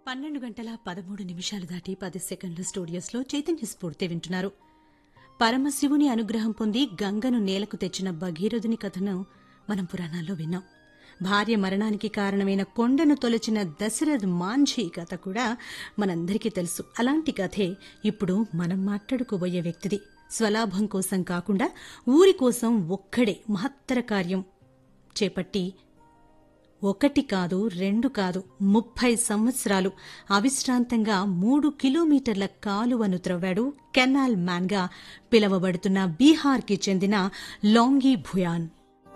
పన్నెండు గంటల పదమూడు నిమిషాలు దాటి పది సెకండ్ల స్టూడియోస్లో చైతన్య స్ఫూర్తి వింటున్నారు పరమశివుని అనుగ్రహం పొంది గంగను నేలకు తెచ్చిన భగీరథుని కథను మనం పురాణాల్లో విన్నాం భార్య మరణానికి కారణమైన కొండను తొలచిన దశరథ్ మాంఝీ కథ కూడా మనందరికీ తెలుసు అలాంటి కథే ఇప్పుడు మనం మాట్లాడుకోబోయే వ్యక్తిది స్వలాభం కోసం కాకుండా ఊరి కోసం ఒక్కడే మహత్తర కార్యం చేపట్టి ఒకటి కాదు రెండు కాదు ముప్పై సంవత్సరాలు అవిశ్రాంతంగా మూడు కిలోమీటర్ల కాలువను త్రవ్వాడు కెనాల్ మ్యాన్గా పిలవబడుతున్న బీహార్కి చెందిన లాంగి భుయాన్